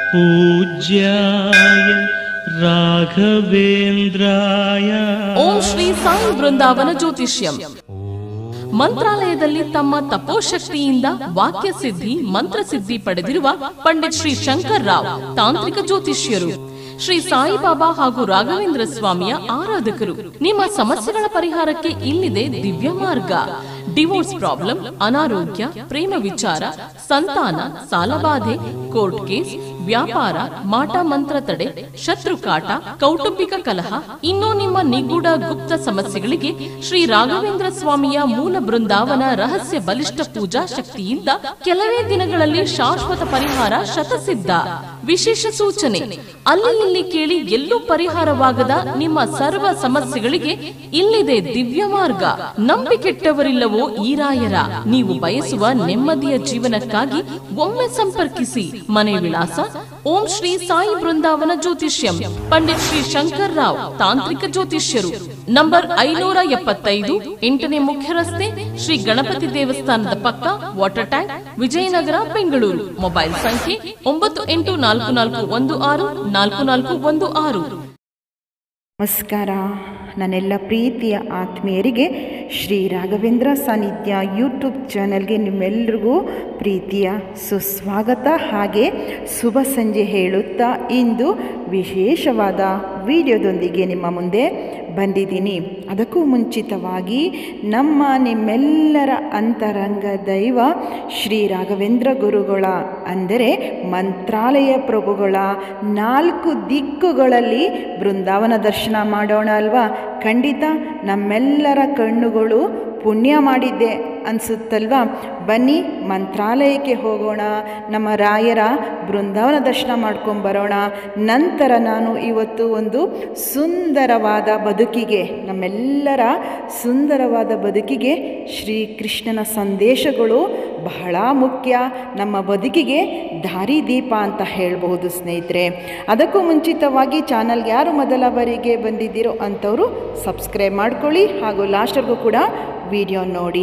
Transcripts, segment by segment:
पूज्याय राघवेन्द्राय ಓಂ ಶ್ರೀ ಸಾಯಿ ಬೃಂದಾವನ ಜ್ಯೋತಿಷ್ಯಂ ಮಂತ್ರಾಲಯದಲ್ಲಿ ತಮ್ಮ ತಪೋಶಕ್ತಿಯಿಂದ ವಾಕ್ಯ ಸಿದ್ಧಿ ಮಂತ್ರಸಿದ್ಧಿ ಪಡೆದಿರುವ ಪಂಡಿತ್ ಶ್ರೀ ಶಂಕರ್ ರಾವ್ ತಾಂತ್ರಿಕ ಜ್ಯೋತಿಷ್ಯರು ಶ್ರೀ ಸಾಯಿಬಾಬಾ ಹಾಗೂ ರಾಘವೇಂದ್ರ ಸ್ವಾಮಿಯ ಆರಾಧಕರು ನಿಮ್ಮ ಸಮಸ್ಯೆಗಳ ಪರಿಹಾರಕ್ಕೆ ಇಲ್ಲಿದೆ ದಿವ್ಯ ಮಾರ್ಗ ಡಿವೋರ್ಸ್ ಪ್ರಾಬ್ಲಮ್ ಅನಾರೋಗ್ಯ ಪ್ರೇಮ ವಿಚಾರ ಸಂತಾನ ಸಾಲಬಾಧೆ ಕೋರ್ಟ್ ಕೇಸ್ ವ್ಯಾಪಾರ ಮಾಟ ಮಂತ್ರ ತಡೆ ಶತ್ರು ಕಾಟ ಕೌಟುಂಬಿಕ ಕಲಹ ಇನ್ನೂ ನಿಮ್ಮ ನಿಗೂಢ ಗುಪ್ತ ಸಮಸ್ಯೆಗಳಿಗೆ ಶ್ರೀ ರಾಘವೇಂದ್ರ ಸ್ವಾಮಿಯ ಮೂಲ ಬೃಂದಾವನ ರಹಸ್ಯ ಬಲಿಷ್ಠ ಪೂಜಾ ಶಕ್ತಿಯಿಂದ ಕೆಲವೇ ದಿನಗಳಲ್ಲಿ ಶಾಶ್ವತ ಪರಿಹಾರ ಶತಸಿದ್ಧ ವಿಶೇಷ ಸೂಚನೆ ಅಲ್ಲಿ ಇಲ್ಲಿ ಕೇಳಿ ಎಲ್ಲೂ ಪರಿಹಾರವಾಗದ ನಿಮ್ಮ ಸರ್ವ ಸಮಸ್ಯೆಗಳಿಗೆ ಇಲ್ಲಿದೆ ದಿವ್ಯ ಮಾರ್ಗ ನಂಬಿಕೆಟ್ಟವರಿಲ್ಲವೋ ಈ ರಾಯರ ನೀವು ಬಯಸುವ ನೆಮ್ಮದಿಯ ಜೀವನಕ್ಕಾಗಿ ಒಮ್ಮೆ ಸಂಪರ್ಕಿಸಿ ಮನೆ ವಿಳಾಸ ಓಂ ಶ್ರೀ ಸಾಯಿ ಬೃಂದಾವನ ಜ್ಯೋತಿಷ್ಯಂ ಪಂಡಿತ್ ಶ್ರೀ ಶಂಕರ್ ರಾವ್ ತಾಂತ್ರಿಕ ಜ್ಯೋತಿಷ್ಯರು ನಂಬರ್ ಐನೂರ ಎಪ್ಪತ್ತೈದು ಎಂಟನೇ ಮುಖ್ಯ ರಸ್ತೆ ಶ್ರೀ ಗಣಪತಿ ದೇವಸ್ಥಾನದ ಪಕ್ಕ water tank Vijayanagar Bengaluru mobile ಸಂಖ್ಯೆ ಒಂಬತ್ತು ಎಂಟು ನಾಲ್ಕು ನಾಲ್ಕು ಒಂದು ಆರು ನಾಲ್ಕು ನಾಲ್ಕು ಒಂದು ಆರು ನಮಸ್ಕಾರ ನನ್ನೆಲ್ಲ ಪ್ರೀತಿಯ ಆತ್ಮೀಯರಿಗೆ ಶ್ರೀ ರಾಘವೇಂದ್ರ ಸಾನ್ನಿಧ್ಯ ಯೂಟ್ಯೂಬ್ ಚಾನೆಲ್ಗೆ ನಿಮ್ಮೆಲ್ರಿಗೂ ಪ್ರೀತಿಯ ಸುಸ್ವಾಗತ ಹಾಗೆ ಶುಭ ಸಂಜೆ ಹೇಳುತ್ತಾ ಇಂದು ವಿಶೇಷವಾದ ವಿಡಿಯೋದೊಂದಿಗೆ ನಿಮ್ಮ ಮುಂದೆ ಬಂದಿದ್ದೀನಿ ಅದಕ್ಕೂ ಮುಂಚಿತವಾಗಿ ನಮ್ಮ ನಿಮ್ಮೆಲ್ಲರ ಅಂತರಂಗ ದೈವ ಶ್ರೀ ರಾಘವೇಂದ್ರ ಗುರುಗಳ ಅಂದರೆ ಮಂತ್ರಾಲಯ ಪ್ರಭುಗಳ ನಾಲ್ಕು ದಿಕ್ಕುಗಳಲ್ಲಿ ಬೃಂದಾವನ ದರ್ಶನ ಮಾಡೋಣ ಅಲ್ವಾ ಖಂಡಿತ ನಮ್ಮೆಲ್ಲರ ಕಣ್ಣುಗಳು ಪುಣ್ಯ ಮಾಡಿದ್ದೆ ಅನಿಸುತ್ತಲ್ವಾ ಬನ್ನಿ ಮಂತ್ರಾಲಯಕ್ಕೆ ಹೋಗೋಣ ನಮ್ಮ ರಾಯರ ಬೃಂದಾವನ ದರ್ಶನ ಮಾಡ್ಕೊಂಬರೋಣ ನಂತರ ನಾನು ಇವತ್ತು ಒಂದು ಸುಂದರವಾದ ಬದುಕಿಗೆ ನಮ್ಮೆಲ್ಲರ ಸುಂದರವಾದ ಬದುಕಿಗೆ ಶ್ರೀಕೃಷ್ಣನ ಸಂದೇಶಗಳು ಬಹಳ ಮುಖ್ಯ ನಮ್ಮ ಬದುಕಿಗೆ ದಾರಿದೀಪ ಅಂತ ಹೇಳ್ಬಹುದು ಸ್ನೇಹಿತರೆ ಅದಕ್ಕೂ ಮುಂಚಿತವಾಗಿ ಚಾನಲ್ಗೆ ಯಾರು ಮೊದಲ ಬಾರಿಗೆ ಬಂದಿದ್ದೀರೋ ಅಂಥವರು ಸಬ್ಸ್ಕ್ರೈಬ್ ಮಾಡ್ಕೊಳ್ಳಿ ಹಾಗೂ ಲಾಸ್ಟ್ವರೆಗೂ ಕೂಡ ವಿಡಿಯೋ ನೋಡಿ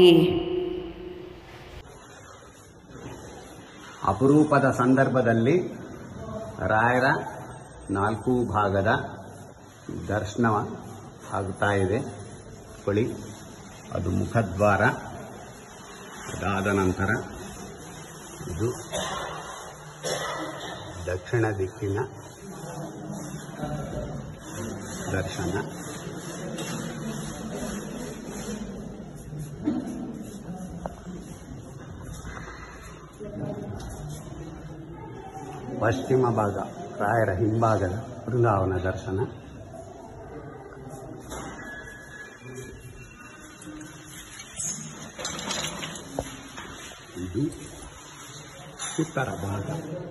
ಅಪರೂಪದ ಸಂದರ್ಭದಲ್ಲಿ ರಾಯರ ನಾಲ್ಕು ಭಾಗದ ದರ್ಶನ ಆಗ್ತಾ ಇದೆ ಕೊಳ್ಳಿ ಅದು ಮುಖದ್ವಾರ ಅದಾದ ನಂತರ ಇದು ದಕ್ಷಿಣ ದಿಕ್ಕಿನ ದರ್ಶನ ಪಶ್ಚಿಮ ಭಾಗ ರಾಯರ ಹಿಂಭಾಗದ ಬೃಂದಾವನ ದರ್ಶನ ಇದು ಉತ್ತರ ಭಾಗ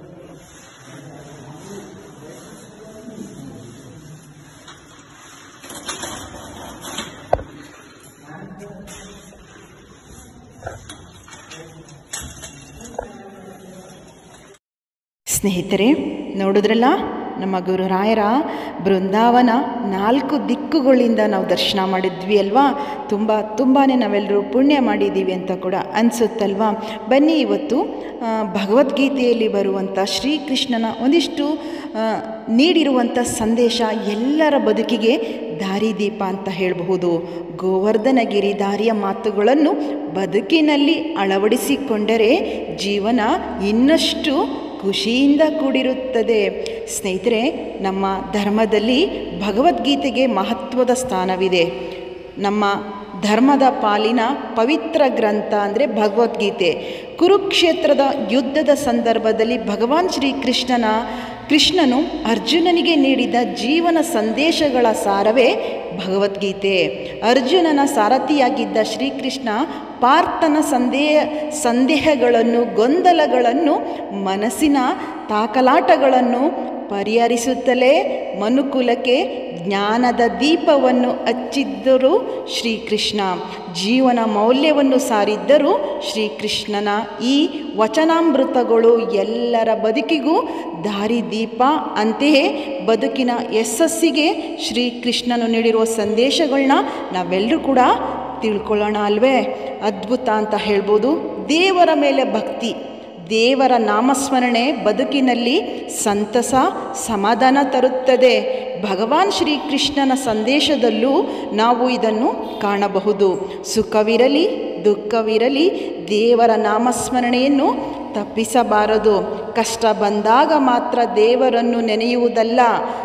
ಸ್ನೇಹಿತರೆ ನೋಡಿದ್ರಲ್ಲ ನಮ್ಮ ಗುರುರಾಯರ ಬೃಂದಾವನ ನಾಲ್ಕು ದಿಕ್ಕುಗಳಿಂದ ನಾವು ದರ್ಶನ ಮಾಡಿದ್ವಿ ಅಲ್ವಾ ತುಂಬ ತುಂಬಾ ನಾವೆಲ್ಲರೂ ಪುಣ್ಯ ಮಾಡಿದ್ದೀವಿ ಅಂತ ಕೂಡ ಅನಿಸುತ್ತಲ್ವಾ ಬನ್ನಿ ಇವತ್ತು ಆ, ಭಗವದ್ಗೀತೆಯಲ್ಲಿ ಬರುವಂಥ ಶ್ರೀಕೃಷ್ಣನ ಒಂದಿಷ್ಟು ಆ, ನೀಡಿರುವಂಥ ಸಂದೇಶ ಎಲ್ಲರ ಬದುಕಿಗೆ ದಾರಿದೀಪ ಅಂತ ಹೇಳಬಹುದು ಗೋವರ್ಧನಗಿರಿ ದಾರಿಯ ಮಾತುಗಳನ್ನು ಬದುಕಿನಲ್ಲಿ ಅಳವಡಿಸಿಕೊಂಡರೆ ಜೀವನ ಇನ್ನಷ್ಟು ಖುಷಿಯಿಂದ ಕೂಡಿರುತ್ತದೆ ಸ್ನೇಹಿತರೆ ನಮ್ಮ ಧರ್ಮದಲ್ಲಿ ಭಗವದ್ಗೀತೆಗೆ ಮಹತ್ವದ ಸ್ಥಾನವಿದೆ ನಮ್ಮ ಧರ್ಮದ ಪಾಲಿನ ಪವಿತ್ರ ಗ್ರಂಥ ಅಂದರೆ ಭಗವದ್ಗೀತೆ ಕುರುಕ್ಷೇತ್ರದ ಯುದ್ಧದ ಸಂದರ್ಭದಲ್ಲಿ ಭಗವಾನ್ ಶ್ರೀಕೃಷ್ಣನ ಕೃಷ್ಣನು ಅರ್ಜುನನಿಗೆ ನೀಡಿದ ಜೀವನ ಸಂದೇಶಗಳ ಸಾರವೇ ಭಗವದ್ಗೀತೆ ಅರ್ಜುನನ ಸಾರಥಿಯಾಗಿದ್ದ ಶ್ರೀಕೃಷ್ಣ ಪಾರ್ಥನ ಸಂದೇಹ ಸಂದೇಹಗಳನ್ನು ಗೊಂದಲಗಳನ್ನು ಮನಸ್ಸಿನ ತಾಕಲಾಟಗಳನ್ನು ಪರಿಹರಿಸುತ್ತಲೇ ಮನುಕುಲಕ್ಕೆ ಜ್ಞಾನದ ದೀಪವನ್ನು ಹಚ್ಚಿದ್ದರು ಶ್ರೀಕೃಷ್ಣ ಜೀವನ ಮೌಲ್ಯವನ್ನು ಸಾರಿದ್ದರು ಶ್ರೀಕೃಷ್ಣನ ಈ ವಚನಾಮೃತಗಳು ಎಲ್ಲರ ಬದುಕಿಗೂ ದಾರಿದೀಪ ಅಂತೆಯೇ ಬದುಕಿನ ಯಶಸ್ಸಿಗೆ ಶ್ರೀಕೃಷ್ಣನು ನೀಡಿರುವ ಸಂದೇಶಗಳನ್ನ ನಾವೆಲ್ಲರೂ ಕೂಡ ತಿಳ್ಕೊಳ್ಳೋಣ ಅಲ್ವೇ ಅದ್ಭುತ ಅಂತ ಹೇಳ್ಬೋದು ದೇವರ ಮೇಲೆ ಭಕ್ತಿ ದೇವರ ನಾಮಸ್ಮರಣೆ ಬದುಕಿನಲ್ಲಿ ಸಂತಸ ಸಮಾಧಾನ ತರುತ್ತದೆ ಭಗವಾನ್ ಶ್ರೀಕೃಷ್ಣನ ಸಂದೇಶದಲ್ಲೂ ನಾವು ಇದನ್ನು ಕಾಣಬಹುದು ಸುಖವಿರಲಿ ದುಃಖವಿರಲಿ ದೇವರ ನಾಮಸ್ಮರಣೆಯನ್ನು ತಪ್ಪಿಸಬಾರದು ಕಷ್ಟ ಬಂದಾಗ ಮಾತ್ರ ದೇವರನ್ನು ನೆನೆಯುವುದಲ್ಲ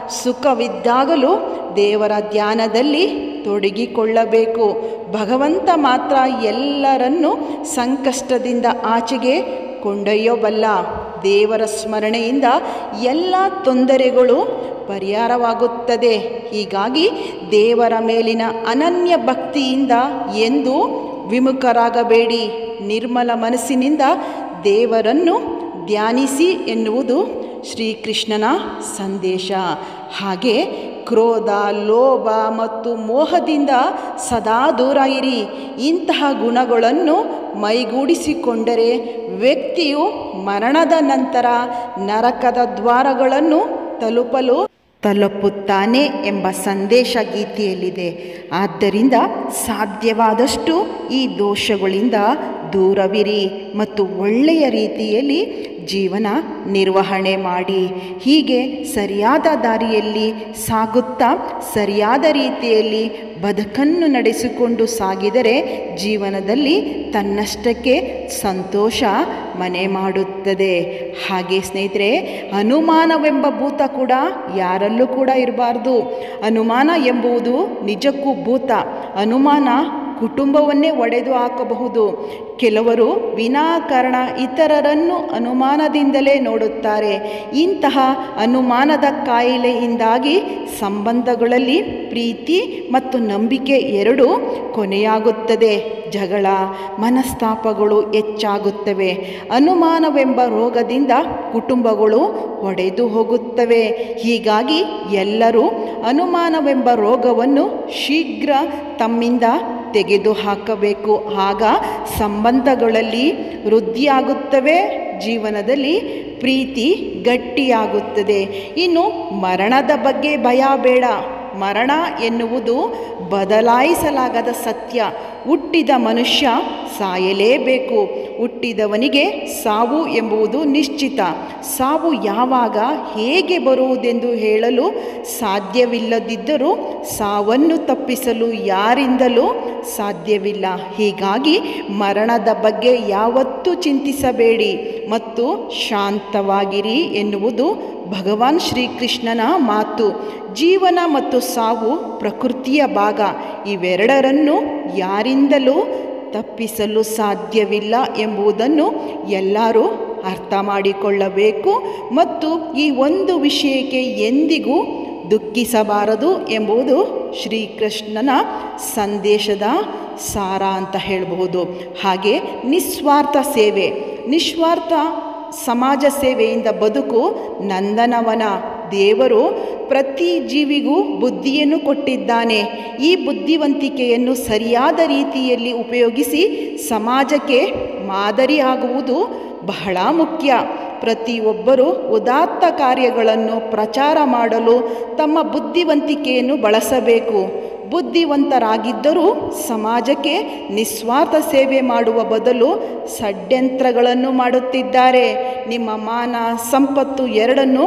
ಸುಖವಿದ್ದಾಗಲೂ ದೇವರ ಧ್ಯಾನದಲ್ಲಿ ತೊಡಗಿಕೊಳ್ಳಬೇಕು ಭಗವಂತ ಮಾತ್ರ ಎಲ್ಲರನ್ನು ಸಂಕಷ್ಟದಿಂದ ಆಚೆಗೆ ಕೊಂಡೊಯ್ಯಬಲ್ಲ ದೇವರ ಸ್ಮರಣೆಯಿಂದ ಎಲ್ಲ ತೊಂದರೆಗಳು ಪರಿಹಾರವಾಗುತ್ತದೆ ಹೀಗಾಗಿ ದೇವರ ಮೇಲಿನ ಅನನ್ಯ ಭಕ್ತಿಯಿಂದ ಎಂದು ವಿಮುಖರಾಗಬೇಡಿ ನಿರ್ಮಲ ಮನಸ್ಸಿನಿಂದ ದೇವರನ್ನು ಧ್ಯಾನಿಸಿ ಎನ್ನುವುದು ಶ್ರೀಕೃಷ್ಣನ ಸಂದೇಶ ಹಾಗೆ ಕ್ರೋಧ ಲೋಭ ಮತ್ತು ಮೋಹದಿಂದ ಸದಾ ದೂರ ಇರಿ ಇಂತಹ ಗುಣಗಳನ್ನು ಮೈಗೂಡಿಸಿಕೊಂಡರೆ ವ್ಯಕ್ತಿಯು ಮರಣದ ನಂತರ ನರಕದ ದ್ವಾರಗಳನ್ನು ತಲುಪಲು ತಲುಪುತ್ತಾನೆ ಎಂಬ ಸಂದೇಶ ಗೀತೆಯಲ್ಲಿದೆ ಆದ್ದರಿಂದ ಸಾಧ್ಯವಾದಷ್ಟು ಈ ದೋಷಗಳಿಂದ ದೂರವಿರಿ ಮತ್ತು ಒಳ್ಳೆಯ ರೀತಿಯಲ್ಲಿ ಜೀವನ ನಿರ್ವಹಣೆ ಮಾಡಿ ಹೀಗೆ ಸರಿಯಾದ ದಾರಿಯಲ್ಲಿ ಸಾಗುತ್ತಾ ಸರಿಯಾದ ರೀತಿಯಲ್ಲಿ ಬದುಕನ್ನು ನಡೆಸಿಕೊಂಡು ಸಾಗಿದರೆ ಜೀವನದಲ್ಲಿ ತನ್ನಷ್ಟಕ್ಕೆ ಸಂತೋಷ ಮನೆ ಮಾಡುತ್ತದೆ ಹಾಗೆ ಸ್ನೇಹಿತರೆ ಅನುಮಾನವೆಂಬ ಭೂತ ಕೂಡ ಯಾರಲ್ಲೂ ಕೂಡ ಇರಬಾರ್ದು ಅನುಮಾನ ಎಂಬುದು ನಿಜಕ್ಕೂ ಭೂತ ಅನುಮಾನ ಕುಟುಂಬವನ್ನೇ ಒಡೆದು ಹಾಕಬಹುದು ಕೆಲವರು ವಿನಾಕಾರಣ ಇತರರನ್ನು ಅನುಮಾನದಿಂದಲೇ ನೋಡುತ್ತಾರೆ ಇಂತಹ ಅನುಮಾನದ ಕಾಯಿಲೆಯಿಂದಾಗಿ ಸಂಬಂಧಗಳಲ್ಲಿ ಪ್ರೀತಿ ಮತ್ತು ನಂಬಿಕೆ ಎರಡೂ ಕೊನೆಯಾಗುತ್ತದೆ ಜಗಳ ಮನಸ್ತಾಪಗಳು ಹೆಚ್ಚಾಗುತ್ತವೆ ಅನುಮಾನವೆಂಬ ರೋಗದಿಂದ ಕುಟುಂಬಗಳು ಒಡೆದು ಹೋಗುತ್ತವೆ ಹೀಗಾಗಿ ಎಲ್ಲರೂ ಅನುಮಾನವೆಂಬ ರೋಗವನ್ನು ಶೀಘ್ರ ತಮ್ಮಿಂದ ತೆಗೆದು ಹಾಕಬೇಕು ಆಗ ಸಂಬಂಧಗಳಲ್ಲಿ ವೃದ್ಧಿಯಾಗುತ್ತವೆ ಜೀವನದಲ್ಲಿ ಪ್ರೀತಿ ಗಟ್ಟಿಯಾಗುತ್ತದೆ ಇನ್ನು ಮರಣದ ಬಗ್ಗೆ ಭಯ ಬೇಡ ಮರಣ ಎನ್ನುವುದು ಬದಲಾಯಿಸಲಾಗದ ಸತ್ಯ ಹುಟ್ಟಿದ ಮನುಷ್ಯ ಸಾಯಲೇಬೇಕು ಹುಟ್ಟಿದವನಿಗೆ ಸಾವು ಎಂಬುದು ನಿಶ್ಚಿತ ಸಾವು ಯಾವಾಗ ಹೇಗೆ ಬರುವುದೆಂದು ಹೇಳಲು ಸಾಧ್ಯವಿಲ್ಲದಿದ್ದರೂ ಸಾವನ್ನು ತಪ್ಪಿಸಲು ಯಾರಿಂದಲೂ ಸಾಧ್ಯವಿಲ್ಲ ಹೀಗಾಗಿ ಮರಣದ ಬಗ್ಗೆ ಯಾವತ್ತೂ ಚಿಂತಿಸಬೇಡಿ ಮತ್ತು ಶಾಂತವಾಗಿರಿ ಎನ್ನುವುದು ಭಗವಾನ್ ಶ್ರೀಕೃಷ್ಣನ ಮಾತು ಜೀವನ ಮತ್ತು ಸಾವು ಪ್ರಕೃತಿಯ ಭಾಗ ಇವೆರಡರನ್ನು ಯಾರಿಂದಲೂ ತಪ್ಪಿಸಲು ಸಾಧ್ಯವಿಲ್ಲ ಎಂಬುದನ್ನು ಎಲ್ಲರೂ ಅರ್ಥ ಮಾಡಿಕೊಳ್ಳಬೇಕು ಮತ್ತು ಈ ಒಂದು ವಿಷಯಕ್ಕೆ ಎಂದಿಗೂ ದುಃಖಿಸಬಾರದು ಎಂಬುದು ಶ್ರೀಕೃಷ್ಣನ ಸಂದೇಶದ ಸಾರ ಅಂತ ಹೇಳಬಹುದು ಹಾಗೆ ನಿಸ್ವಾರ್ಥ ಸೇವೆ ನಿಸ್ವಾರ್ಥ ಸಮಾಜ ಸೇವೆಯಿಂದ ಬದುಕು ನಂದನವನ ದೇವರು ಪ್ರತಿ ಜೀವಿಗೂ ಬುದ್ಧಿಯನ್ನು ಕೊಟ್ಟಿದ್ದಾನೆ ಈ ಬುದ್ಧಿವಂತಿಕೆಯನ್ನು ಸರಿಯಾದ ರೀತಿಯಲ್ಲಿ ಉಪಯೋಗಿಸಿ ಸಮಾಜಕ್ಕೆ ಮಾದರಿಯಾಗುವುದು ಬಹಳ ಮುಖ್ಯ ಪ್ರತಿಯೊಬ್ಬರೂ ಉದಾತ್ತ ಕಾರ್ಯಗಳನ್ನು ಪ್ರಚಾರ ಮಾಡಲು ತಮ್ಮ ಬುದ್ಧಿವಂತಿಕೆಯನ್ನು ಬಳಸಬೇಕು ಬುದ್ಧಿವಂತರಾಗಿದ್ದರೂ ಸಮಾಜಕ್ಕೆ ನಿಸ್ವಾರ್ಥ ಸೇವೆ ಮಾಡುವ ಬದಲು ಷಡ್ಯಂತ್ರಗಳನ್ನು ಮಾಡುತ್ತಿದ್ದಾರೆ ನಿಮ್ಮ ಮಾನ ಸಂಪತ್ತು ಎರಡನ್ನೂ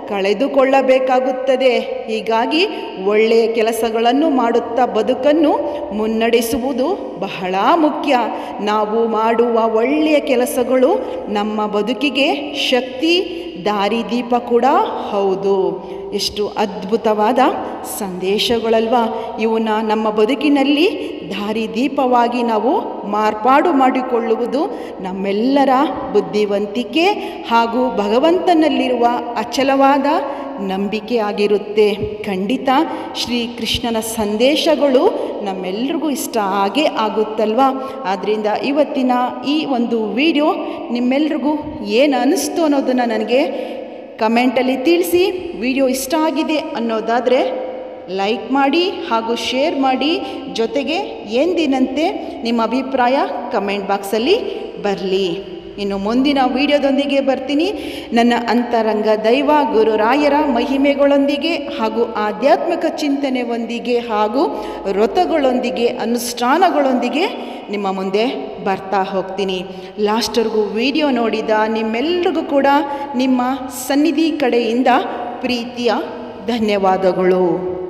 ಕಳೆದುಕೊಳ್ಳಬೇಕಾಗುತ್ತದೆ ಹೀಗಾಗಿ ಒಳ್ಳೆಯ ಕೆಲಸಗಳನ್ನು ಮಾಡುತ್ತಾ ಬದುಕನ್ನು ಮುನ್ನಡೆಸುವುದು ಬಹಳ ಮುಖ್ಯ ನಾವು ಮಾಡುವ ಒಳ್ಳೆಯ ಕೆಲಸಗಳು ನಮ್ಮ ಬದುಕಿಗೆ ಶಕ್ತಿ ದಾರಿದೀಪ ಕೂಡ ಹೌದು ಎಷ್ಟು ಅದ್ಭುತವಾದ ಸಂದೇಶಗಳಲ್ವಾ ಇವನ್ನ ನಮ್ಮ ಬದುಕಿನಲ್ಲಿ ದಾರಿದೀಪವಾಗಿ ನಾವು ಮಾರ್ಪಾಡು ಮಾಡಿಕೊಳ್ಳುವುದು ನಮ್ಮೆಲ್ಲರ ಬುದ್ಧಿವಂತಿಕೆ ಹಾಗೂ ಭಗವಂತನಲ್ಲಿರುವ ಅಚಲವಾದ ನಂಬಿಕೆ ಆಗಿರುತ್ತೆ ಖಂಡಿತ ಶ್ರೀಕೃಷ್ಣನ ಸಂದೇಶಗಳು ನಮ್ಮೆಲ್ರಿಗೂ ಇಷ್ಟ ಆಗೇ ಆಗುತ್ತಲ್ವಾ ಆದ್ದರಿಂದ ಇವತ್ತಿನ ಈ ಒಂದು ವಿಡಿಯೋ ನಿಮ್ಮೆಲ್ರಿಗೂ ಏನು ಅನ್ನಿಸ್ತು ಅನ್ನೋದನ್ನು ನನಗೆ ಕಮೆಂಟಲ್ಲಿ ತಿಳಿಸಿ ವಿಡಿಯೋ ಇಷ್ಟ ಆಗಿದೆ ಅನ್ನೋದಾದರೆ ಲೈಕ್ ಮಾಡಿ ಹಾಗೂ ಶೇರ್ ಮಾಡಿ ಜೊತೆಗೆ ಎಂದಿನಂತೆ ನಿಮ್ಮ ಅಭಿಪ್ರಾಯ ಕಮೆಂಟ್ ಬಾಕ್ಸಲ್ಲಿ ಬರಲಿ ಇನ್ನು ಮುಂದಿನ ವಿಡಿಯೋದೊಂದಿಗೆ ಬರ್ತೀನಿ ನನ್ನ ಅಂತರಂಗ ದೈವ ಗುರುರಾಯರ ಮಹಿಮೆಗಳೊಂದಿಗೆ ಹಾಗೂ ಆಧ್ಯಾತ್ಮಿಕ ಚಿಂತನೆಯೊಂದಿಗೆ ಹಾಗೂ ವ್ರತಗಳೊಂದಿಗೆ ಅನುಷ್ಠಾನಗಳೊಂದಿಗೆ ನಿಮ್ಮ ಮುಂದೆ ಬರ್ತಾ ಹೋಗ್ತೀನಿ ಲಾಸ್ಟ್ವರೆಗೂ ವಿಡಿಯೋ ನೋಡಿದ ನಿಮ್ಮೆಲ್ರಿಗೂ ಕೂಡ ನಿಮ್ಮ ಸನ್ನಿಧಿ ಕಡೆಯಿಂದ ಪ್ರೀತಿಯ ಧನ್ಯವಾದಗಳು